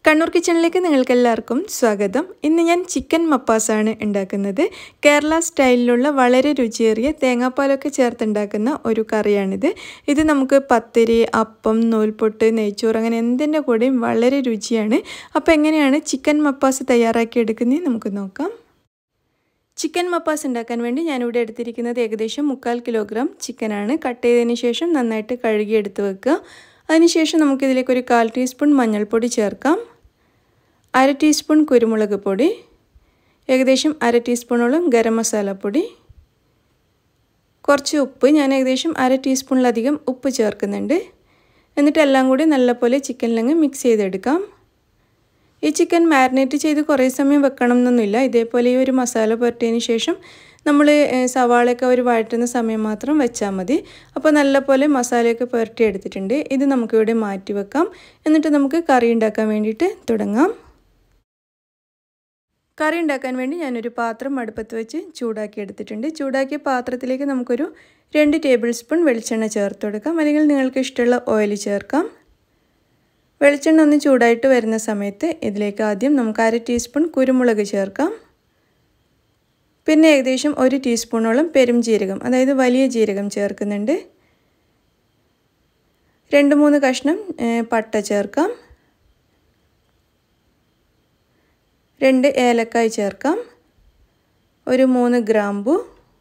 കണ്ണൂർ കിച്ചണിലേക്ക് നിങ്ങൾക്ക് എല്ലാവർക്കും സ്വാഗതം ഇന്ന് ഞാൻ ചിക്കൻ മപ്പാസാണ് ഉണ്ടാക്കുന്നത് കേരള സ്റ്റൈലിലുള്ള വളരെ രുചിയേറിയ തേങ്ങാപ്പാലൊക്കെ ചേർത്തുണ്ടാക്കുന്ന ഒരു കറിയാണിത് ഇത് നമുക്ക് പത്തിരി അപ്പം നൂൽപൊട്ട് നെയ്ച്ചോറ് അങ്ങനെ എന്തിൻ്റെ കൂടെയും വളരെ രുചിയാണ് അപ്പോൾ എങ്ങനെയാണ് ചിക്കൻ മപ്പാസ് തയ്യാറാക്കി എടുക്കുന്നത് നമുക്ക് നോക്കാം ചിക്കൻ മപ്പാസ് ഉണ്ടാക്കാൻ വേണ്ടി ഞാനിവിടെ എടുത്തിരിക്കുന്നത് ഏകദേശം മുക്കാൽ കിലോഗ്രാം ചിക്കനാണ് കട്ട് ചെയ്തതിന് ശേഷം നന്നായിട്ട് കഴുകി എടുത്ത് വെക്കുക അതിനുശേഷം നമുക്കിതിലേക്ക് ഒരു കാൽ ടീസ്പൂൺ മഞ്ഞൾപ്പൊടി ചേർക്കാം അര ടീസ്പൂൺ കുരുമുളക് പൊടി ഏകദേശം അര ടീസ്പൂണോളം ഗരം മസാലപ്പൊടി കുറച്ച് ഉപ്പ് ഞാൻ ഏകദേശം അര ടീസ്പൂണിലധികം ഉപ്പ് ചേർക്കുന്നുണ്ട് എന്നിട്ട് എല്ലാം കൂടി നല്ലപോലെ ചിക്കനിലങ്ങ് മിക്സ് ചെയ്തെടുക്കാം ഈ ചിക്കൻ മാരിനേറ്റ് ചെയ്ത് കുറേ സമയം വെക്കണം എന്നൊന്നുമില്ല ഇതേപോലെ ഈ ഒരു മസാല പുരട്ടിയതിന് ശേഷം നമ്മൾ സവാളയൊക്കെ ഒരു വഴറ്റുന്ന സമയം മാത്രം വെച്ചാൽ മതി അപ്പോൾ നല്ലപോലെ മസാലയൊക്കെ പുരട്ടി എടുത്തിട്ടുണ്ട് ഇത് നമുക്കിവിടെ മാറ്റി വെക്കാം എന്നിട്ട് നമുക്ക് കറി ഉണ്ടാക്കാൻ വേണ്ടിയിട്ട് തുടങ്ങാം കറി ഉണ്ടാക്കാൻ വേണ്ടി ഞാനൊരു പാത്രം അടുപ്പത്ത് വെച്ച് ചൂടാക്കി എടുത്തിട്ടുണ്ട് ചൂടാക്കിയ പാത്രത്തിലേക്ക് നമുക്കൊരു രണ്ട് ടേബിൾ സ്പൂൺ വെളിച്ചെണ്ണ ചേർത്ത് കൊടുക്കാം അല്ലെങ്കിൽ നിങ്ങൾക്ക് ഇഷ്ടമുള്ള ഓയിൽ ചേർക്കാം വെളിച്ചെണ്ണ ഒന്ന് ചൂടായിട്ട് വരുന്ന സമയത്ത് ഇതിലേക്ക് ആദ്യം നമുക്ക് അര ടീസ്പൂൺ കുരുമുളക് ചേർക്കാം പിന്നെ ഏകദേശം ഒരു ടീസ്പൂണോളം പെരും ജീരകം അതായത് വലിയ ജീരകം ചേർക്കുന്നുണ്ട് രണ്ട് മൂന്ന് കഷ്ണം പട്ട ചേർക്കാം രണ്ട് ഏലക്കായ് ചേർക്കാം ഒരു മൂന്ന് ഗ്രാമ്പു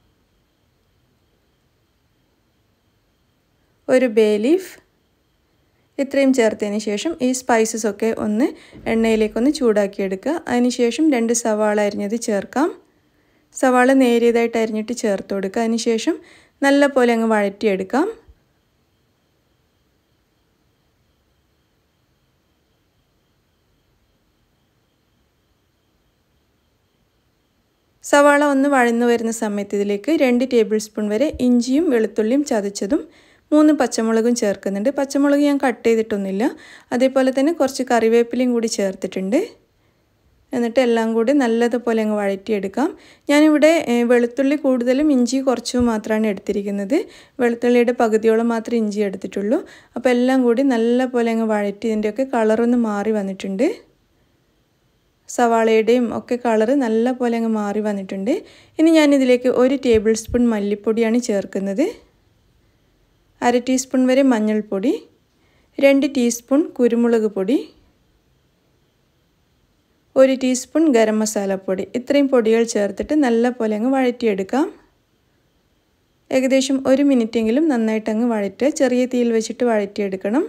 ഒരു ബേ ലീഫ് ഇത്രയും ചേർത്തതിന് ശേഷം ഈ സ്പൈസസ് ഒക്കെ ഒന്ന് എണ്ണയിലേക്കൊന്ന് ചൂടാക്കിയെടുക്കുക അതിനുശേഷം രണ്ട് സവാള അരിഞ്ഞത് ചേർക്കാം സവാള നേരിയതായിട്ട് അരിഞ്ഞിട്ട് ചേർത്ത് കൊടുക്കുക അതിനുശേഷം നല്ല പോലെ അങ്ങ് വഴറ്റിയെടുക്കാം സവാള ഒന്ന് വഴന്നു വരുന്ന സമയത്ത് ഇതിലേക്ക് രണ്ട് ടേബിൾ സ്പൂൺ വരെ ഇഞ്ചിയും വെളുത്തുള്ളിയും ചതച്ചതും മൂന്ന് പച്ചമുളകും ചേർക്കുന്നുണ്ട് പച്ചമുളക് ഞാൻ കട്ട് ചെയ്തിട്ടൊന്നുമില്ല അതേപോലെ തന്നെ കുറച്ച് കറിവേപ്പിലയും കൂടി ചേർത്തിട്ടുണ്ട് എന്നിട്ട് എല്ലാം കൂടി നല്ലതുപോലെ അങ്ങ് വഴറ്റിയെടുക്കാം ഞാനിവിടെ വെളുത്തുള്ളി കൂടുതലും ഇഞ്ചി കുറച്ചും മാത്രമാണ് എടുത്തിരിക്കുന്നത് വെളുത്തുള്ളിയുടെ പകുതിയോളം മാത്രമേ ഇഞ്ചി എടുത്തിട്ടുള്ളൂ അപ്പോൾ എല്ലാം കൂടി നല്ലപോലെ അങ്ങ് വഴറ്റി ഇതിൻ്റെയൊക്കെ കളറൊന്ന് മാറി വന്നിട്ടുണ്ട് സവാളയുടെയും ഒക്കെ കളറ് നല്ല പോലെ അങ്ങ് മാറി വന്നിട്ടുണ്ട് ഇനി ഞാനിതിലേക്ക് ഒരു ടേബിൾ സ്പൂൺ മല്ലിപ്പൊടിയാണ് ചേർക്കുന്നത് അര ടീസ്പൂൺ വരെ മഞ്ഞൾപ്പൊടി രണ്ട് ടീസ്പൂൺ കുരുമുളക് പൊടി ഒരു ടീസ്പൂൺ ഗരം മസാലപ്പൊടി ഇത്രയും പൊടികൾ ചേർത്തിട്ട് നല്ല പോലെ അങ്ങ് വഴറ്റിയെടുക്കാം ഏകദേശം ഒരു മിനിറ്റെങ്കിലും നന്നായിട്ട് അങ്ങ് വഴറ്റുക ചെറിയ തീയിൽ വെച്ചിട്ട് വഴറ്റിയെടുക്കണം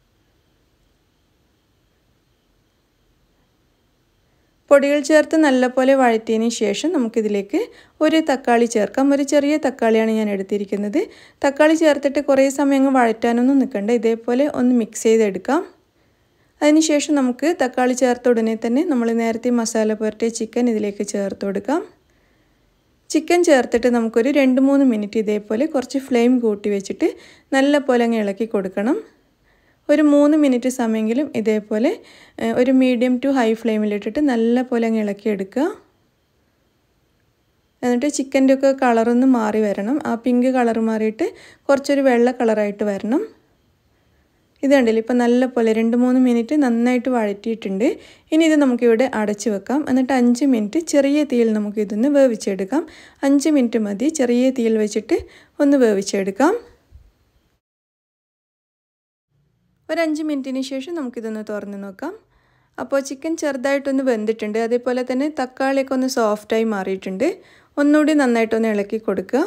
പൊടികൾ ചേർത്ത് നല്ലപോലെ വഴറ്റിയതിന് ശേഷം നമുക്കിതിലേക്ക് ഒരു തക്കാളി ചേർക്കാം ഒരു ചെറിയ തക്കാളിയാണ് ഞാൻ എടുത്തിരിക്കുന്നത് തക്കാളി ചേർത്തിട്ട് കുറേ സമയം അങ്ങ് വഴറ്റാനൊന്നും നിൽക്കണ്ട ഇതേപോലെ ഒന്ന് മിക്സ് ചെയ്തെടുക്കാം അതിനുശേഷം നമുക്ക് തക്കാളി ചേർത്ത ഉടനെ തന്നെ നമ്മൾ നേരത്തെ മസാല പുരട്ടിയ ചിക്കൻ ഇതിലേക്ക് ചേർത്ത് കൊടുക്കാം ചിക്കൻ ചേർത്തിട്ട് നമുക്കൊരു രണ്ട് മൂന്ന് മിനിറ്റ് ഇതേപോലെ കുറച്ച് ഫ്ലെയിം കൂട്ടി വെച്ചിട്ട് നല്ല പോലെ അങ്ങ് ഇളക്കി കൊടുക്കണം ഒരു മൂന്ന് മിനിറ്റ് സമയമെങ്കിലും ഇതേപോലെ ഒരു മീഡിയം ടു ഹൈ ഫ്ലെയിമിലിട്ടിട്ട് നല്ല പോലെ അങ്ങ് ഇളക്കിയെടുക്കുക എന്നിട്ട് ചിക്കൻ്റെ ഒക്കെ കളറൊന്ന് മാറി വരണം ആ പിങ്ക് കളർ മാറിയിട്ട് കുറച്ചൊരു വെള്ള കളറായിട്ട് വരണം ഇത് കണ്ടില്ല ഇപ്പം നല്ല പോലെ രണ്ട് മൂന്ന് മിനിറ്റ് നന്നായിട്ട് വഴറ്റിയിട്ടുണ്ട് ഇനി ഇത് നമുക്കിവിടെ അടച്ച് വെക്കാം എന്നിട്ട് അഞ്ച് മിനിറ്റ് ചെറിയ തീയിൽ നമുക്ക് ഇതൊന്ന് വേവിച്ചെടുക്കാം അഞ്ച് മിനിറ്റ് മതി ചെറിയ തീയിൽ വെച്ചിട്ട് ഒന്ന് വേവിച്ചെടുക്കാം ഒരു അഞ്ച് മിനിറ്റിന് ശേഷം നമുക്കിതൊന്ന് തുറന്ന് നോക്കാം അപ്പോൾ ചിക്കൻ ചെറുതായിട്ടൊന്ന് വെന്തിട്ടുണ്ട് അതേപോലെ തന്നെ തക്കാളിയൊക്കെ ഒന്ന് സോഫ്റ്റായി മാറിയിട്ടുണ്ട് ഒന്നുകൂടി നന്നായിട്ടൊന്ന് ഇളക്കി കൊടുക്കുക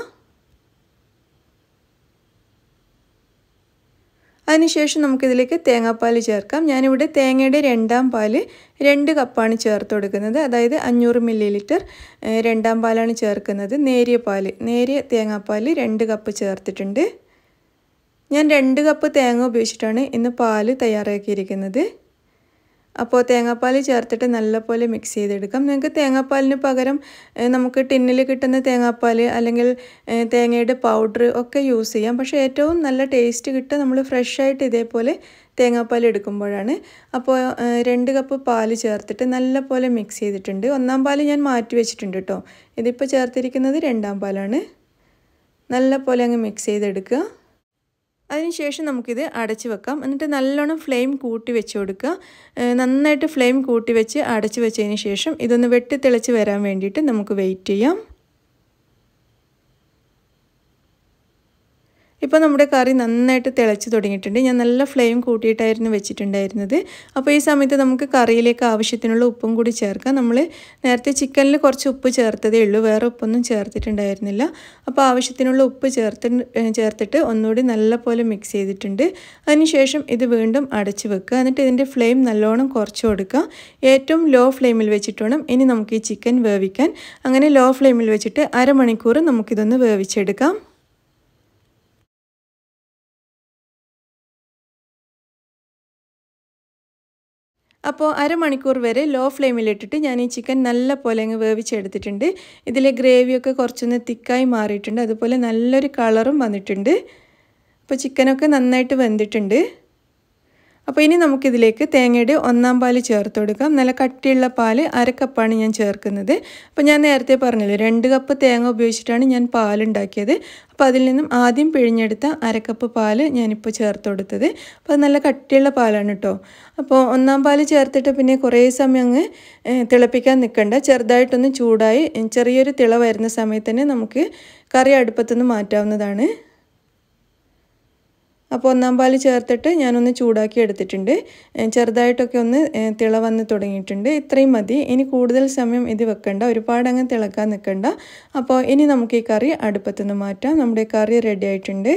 അതിനുശേഷം നമുക്കിതിലേക്ക് തേങ്ങാപ്പാൽ ചേർക്കാം ഞാനിവിടെ തേങ്ങയുടെ രണ്ടാം പാല് രണ്ട് കപ്പാണ് ചേർത്ത് കൊടുക്കുന്നത് അതായത് അഞ്ഞൂറ് മില്ലി ലിറ്റർ രണ്ടാം പാലാണ് ചേർക്കുന്നത് നേരിയ പാല് നേരിയ തേങ്ങാപ്പാൽ രണ്ട് കപ്പ് ചേർത്തിട്ടുണ്ട് ഞാൻ രണ്ട് കപ്പ് തേങ്ങ ഉപയോഗിച്ചിട്ടാണ് ഇന്ന് പാല് തയ്യാറാക്കിയിരിക്കുന്നത് അപ്പോൾ തേങ്ങാപ്പാൽ ചേർത്തിട്ട് നല്ലപോലെ മിക്സ് ചെയ്തെടുക്കാം നിങ്ങൾക്ക് തേങ്ങാപ്പാലിന് പകരം നമുക്ക് ടിന്നിൽ കിട്ടുന്ന തേങ്ങാപ്പാൽ അല്ലെങ്കിൽ തേങ്ങയുടെ പൗഡർ ഒക്കെ യൂസ് ചെയ്യാം പക്ഷേ ഏറ്റവും നല്ല ടേസ്റ്റ് കിട്ടുക നമ്മൾ ഫ്രഷായിട്ട് ഇതേപോലെ തേങ്ങാപ്പാൽ എടുക്കുമ്പോഴാണ് അപ്പോൾ രണ്ട് കപ്പ് പാൽ ചേർത്തിട്ട് നല്ലപോലെ മിക്സ് ചെയ്തിട്ടുണ്ട് ഒന്നാം പാൽ ഞാൻ മാറ്റി വെച്ചിട്ടുണ്ട് കേട്ടോ ഇതിപ്പോൾ ചേർത്തിരിക്കുന്നത് രണ്ടാം പാലാണ് നല്ല പോലെ അങ്ങ് മിക്സ് ചെയ്തെടുക്കുക അതിനുശേഷം നമുക്കിത് അടച്ച് വെക്കാം എന്നിട്ട് നല്ലോണം ഫ്ലെയിം കൂട്ടി വെച്ച് കൊടുക്കുക നന്നായിട്ട് ഫ്ലെയിം കൂട്ടി വെച്ച് അടച്ച് വെച്ചതിന് ശേഷം ഇതൊന്ന് വെട്ടി തിളച്ച് വരാൻ വേണ്ടിയിട്ട് നമുക്ക് വെയിറ്റ് ചെയ്യാം ഇപ്പോൾ നമ്മുടെ കറി നന്നായിട്ട് തിളച്ച് തുടങ്ങിയിട്ടുണ്ട് ഞാൻ നല്ല ഫ്ലെയിം കൂട്ടിയിട്ടായിരുന്നു വെച്ചിട്ടുണ്ടായിരുന്നത് അപ്പോൾ ഈ സമയത്ത് നമുക്ക് കറിയിലേക്ക് ആവശ്യത്തിനുള്ള ഉപ്പും കൂടി ചേർക്കാം നമ്മൾ നേരത്തെ ചിക്കനിൽ കുറച്ച് ഉപ്പ് ചേർത്തതേ ഉള്ളൂ വേറെ ഉപ്പൊന്നും ചേർത്തിട്ടുണ്ടായിരുന്നില്ല അപ്പോൾ ആവശ്യത്തിനുള്ള ഉപ്പ് ചേർത്ത് ചേർത്തിട്ട് ഒന്നുകൂടി നല്ലപോലെ മിക്സ് ചെയ്തിട്ടുണ്ട് അതിനുശേഷം ഇത് വീണ്ടും അടച്ച് വെക്കുക എന്നിട്ട് ഇതിൻ്റെ ഫ്ലെയിം നല്ലോണം കുറച്ച് കൊടുക്കുക ഏറ്റവും ലോ ഫ്ലെയിമിൽ വെച്ചിട്ട് വേണം ഇനി നമുക്ക് ഈ ചിക്കൻ വേവിക്കാൻ അങ്ങനെ ലോ ഫ്ലെയിമിൽ വെച്ചിട്ട് അരമണിക്കൂർ നമുക്കിതൊന്ന് വേവിച്ചെടുക്കാം അപ്പോൾ അരമണിക്കൂർ വരെ ലോ ഫ്ലെയിമിലിട്ടിട്ട് ഞാൻ ഈ ചിക്കൻ നല്ല പോലെ അങ്ങ് വേവിച്ചെടുത്തിട്ടുണ്ട് ഇതിലെ ഗ്രേവിയൊക്കെ കുറച്ചൊന്ന് തിക്കായി മാറിയിട്ടുണ്ട് അതുപോലെ നല്ലൊരു കളറും വന്നിട്ടുണ്ട് അപ്പോൾ ചിക്കനൊക്കെ നന്നായിട്ട് വെന്തിട്ടുണ്ട് അപ്പോൾ ഇനി നമുക്കിതിലേക്ക് തേങ്ങയുടെ ഒന്നാം പാല് ചേർത്ത് കൊടുക്കാം നല്ല കട്ടിയുള്ള പാല് അരക്കപ്പാണ് ഞാൻ ചേർക്കുന്നത് അപ്പോൾ ഞാൻ നേരത്തെ പറഞ്ഞില്ലേ രണ്ട് കപ്പ് തേങ്ങ ഉപയോഗിച്ചിട്ടാണ് ഞാൻ പാലുണ്ടാക്കിയത് അപ്പോൾ അതിൽ നിന്നും ആദ്യം പിഴിഞ്ഞെടുത്ത അരക്കപ്പ് പാല് ഞാനിപ്പോൾ ചേർത്ത് കൊടുത്തത് അപ്പോൾ അത് നല്ല കട്ടിയുള്ള പാലാണ് കേട്ടോ അപ്പോൾ ഒന്നാം പാല് ചേർത്തിട്ട് പിന്നെ കുറേ സമയം അങ്ങ് തിളപ്പിക്കാൻ നിൽക്കണ്ട ചെറുതായിട്ടൊന്ന് ചൂടായി ചെറിയൊരു തിള വരുന്ന സമയത്ത് തന്നെ നമുക്ക് കറി അടുപ്പത്തുനിന്ന് മാറ്റാവുന്നതാണ് അപ്പോൾ ഒന്നാം പാൽ ചേർത്തിട്ട് ഞാനൊന്ന് ചൂടാക്കി എടുത്തിട്ടുണ്ട് ചെറുതായിട്ടൊക്കെ ഒന്ന് തിള വന്ന് തുടങ്ങിയിട്ടുണ്ട് ഇത്രയും മതി ഇനി കൂടുതൽ സമയം ഇത് വെക്കണ്ട ഒരുപാട് അങ്ങ് തിളക്കാൻ നിൽക്കണ്ട അപ്പോൾ ഇനി നമുക്ക് ഈ കറി അടുപ്പത്തുനിന്ന് മാറ്റാം നമ്മുടെ കറി റെഡി ആയിട്ടുണ്ട്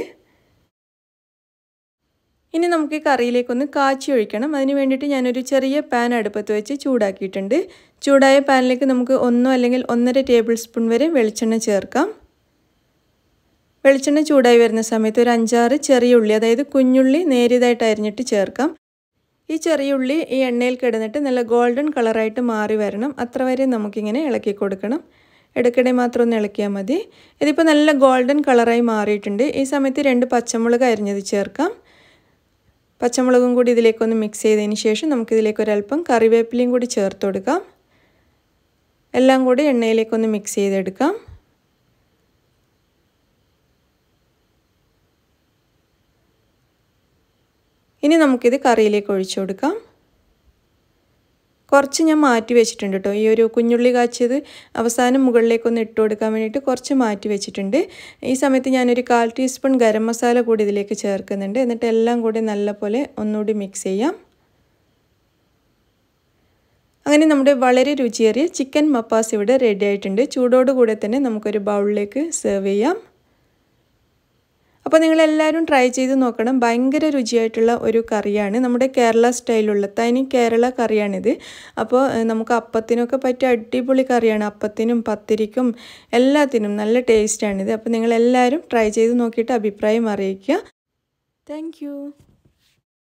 ഇനി നമുക്ക് ഈ കറിയിലേക്കൊന്ന് കാച്ചി ഒഴിക്കണം അതിന് വേണ്ടിയിട്ട് ഞാനൊരു ചെറിയ പാൻ അടുപ്പത്ത് വെച്ച് ചൂടാക്കിയിട്ടുണ്ട് ചൂടായ പാനിലേക്ക് നമുക്ക് ഒന്നോ അല്ലെങ്കിൽ ഒന്നര ടേബിൾ സ്പൂൺ വരെ വെളിച്ചെണ്ണ ചേർക്കാം വെളിച്ചെണ്ണ ചൂടായി വരുന്ന സമയത്ത് ഒരു അഞ്ചാറ് ചെറിയ ഉള്ളി അതായത് കുഞ്ഞുള്ളി നേരിയതായിട്ട് അരിഞ്ഞിട്ട് ചേർക്കാം ഈ ചെറിയ ഉള്ളി ഈ എണ്ണയിൽ കിടന്നിട്ട് നല്ല ഗോൾഡൻ കളറായിട്ട് മാറി വരണം അത്ര വരെ നമുക്കിങ്ങനെ ഇളക്കി കൊടുക്കണം ഇടയ്ക്കിടെ മാത്രം ഒന്ന് ഇളക്കിയാൽ മതി ഇതിപ്പോൾ നല്ല ഗോൾഡൻ കളറായി മാറിയിട്ടുണ്ട് ഈ സമയത്ത് രണ്ട് പച്ചമുളക് അരിഞ്ഞത് ചേർക്കാം പച്ചമുളകും കൂടി ഇതിലേക്കൊന്ന് മിക്സ് ചെയ്തതിന് ശേഷം നമുക്കിതിലേക്ക് ഒരല്പം കറിവേപ്പിലയും കൂടി ചേർത്ത് കൊടുക്കാം എല്ലാം കൂടി എണ്ണയിലേക്കൊന്ന് മിക്സ് ചെയ്തെടുക്കാം ഇനി നമുക്കിത് കറിയിലേക്ക് ഒഴിച്ചു കൊടുക്കാം കുറച്ച് ഞാൻ മാറ്റി വെച്ചിട്ടുണ്ട് കേട്ടോ ഈ ഒരു കുഞ്ഞുള്ളി കാച്ചിയത് അവസാനം മുകളിലേക്കൊന്ന് ഇട്ട് കൊടുക്കാൻ വേണ്ടിയിട്ട് കുറച്ച് മാറ്റി വെച്ചിട്ടുണ്ട് ഈ സമയത്ത് ഞാനൊരു കാൽ ടീസ്പൂൺ ഗരം മസാല കൂടി ഇതിലേക്ക് ചേർക്കുന്നുണ്ട് എന്നിട്ട് എല്ലാം കൂടി നല്ലപോലെ ഒന്നുകൂടി മിക്സ് ചെയ്യാം അങ്ങനെ നമ്മുടെ വളരെ രുചിയേറിയ ചിക്കൻ മപ്പാസ് ഇവിടെ റെഡി ആയിട്ടുണ്ട് ചൂടോടുകൂടെ തന്നെ നമുക്കൊരു ബൗളിലേക്ക് സെർവ് ചെയ്യാം അപ്പോൾ നിങ്ങളെല്ലാവരും ട്രൈ ചെയ്ത് നോക്കണം ഭയങ്കര രുചിയായിട്ടുള്ള ഒരു കറിയാണ് നമ്മുടെ കേരള സ്റ്റൈലുള്ള തനി കേരള കറിയാണിത് അപ്പോൾ നമുക്ക് അപ്പത്തിനൊക്കെ പറ്റിയ അടിപൊളി കറിയാണ് അപ്പത്തിനും പത്തിരിക്കും എല്ലാത്തിനും നല്ല ടേസ്റ്റാണിത് അപ്പോൾ നിങ്ങളെല്ലാവരും ട്രൈ ചെയ്ത് നോക്കിയിട്ട് അഭിപ്രായം അറിയിക്കുക താങ്ക്